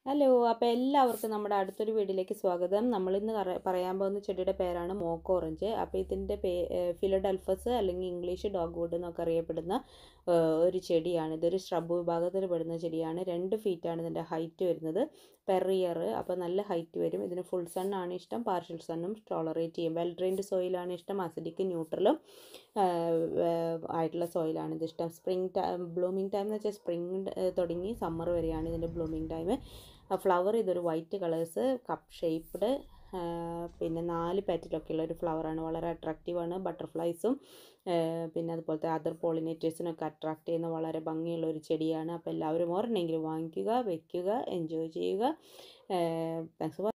hello അപ്പോൾ എല്ലാവർക്കും നമ്മുടെ അടുത്തൊരു വീഡിയോയിലേക്ക് സ്വാഗതം നമ്മളിന്ന് പറ- പറയാൻ പോകുന്ന ചെടിയുടെ പേരാണ് മോക്ക് ഓറഞ്ച് അപ്പോൾ ഇതിൻ്റെ പേ ഫിലഡൽഫസ് അല്ലെങ്കിൽ ഇംഗ്ലീഷ് ഡോഗ് വുഡ് എന്നൊക്കെ അറിയപ്പെടുന്ന ഏഹ്, ഒരു ചെടിയാണ് ഇതൊരു ശ്രബ് വിഭാഗത്തിൽ പെടുന്ന ചെടിയാണ് രണ്ട് ഫീറ്റാണ് ഇതിൻ്റെ ഹൈറ്റ് വരുന്നത് പെർ ഇയർ അപ്പോൾ നല്ല ഹൈറ്റ് വരും ഇതിന് ഫുൾ സൺ ആണ് ഇഷ്ടം പാർഷ്യൽ സണ്ണും ടോളറേറ്റ് ചെയ്യും വെൽ ഡ്രെയിൻഡ് സോയിലാണ് ഇഷ്ടം അസിഡിക് ന്യൂട്രലും ആയിട്ടുള്ള സോയിലാണ് ഇത് ഇഷ്ടം സ്പ്രിങ് ടൈം ബ്ലൂമിങ് ടൈം എന്ന് വെച്ചാൽ സ്പ്രിങ് തുടങ്ങി സമ്മർ വരെയാണ് ഇതിൻ്റെ ബ്ലൂമിങ് ടൈം ഫ്ലവർ ഇതൊരു വൈറ്റ് കളേഴ്സ് കപ്പ് ഷേപ്പ്ഡ് പിന്നെ നാല് പാറ്റിലൊക്കെ ഉള്ള ഒരു ഫ്ലവറാണ് വളരെ അട്രാക്റ്റീവാണ് ബട്ടർഫ്ലൈസും പിന്നെ അതുപോലത്തെ അതർ പോളിനേറ്റേഴ്സിനൊക്കെ അട്രാക്റ്റ് ചെയ്യുന്ന വളരെ ഭംഗിയുള്ള ഒരു ചെടിയാണ് അപ്പോൾ എല്ലാവരും ഒരെണ്ണെങ്കിലും വാങ്ങിക്കുക വെക്കുക എൻജോയ് ചെയ്യുക താങ്ക്സ് ഫോർ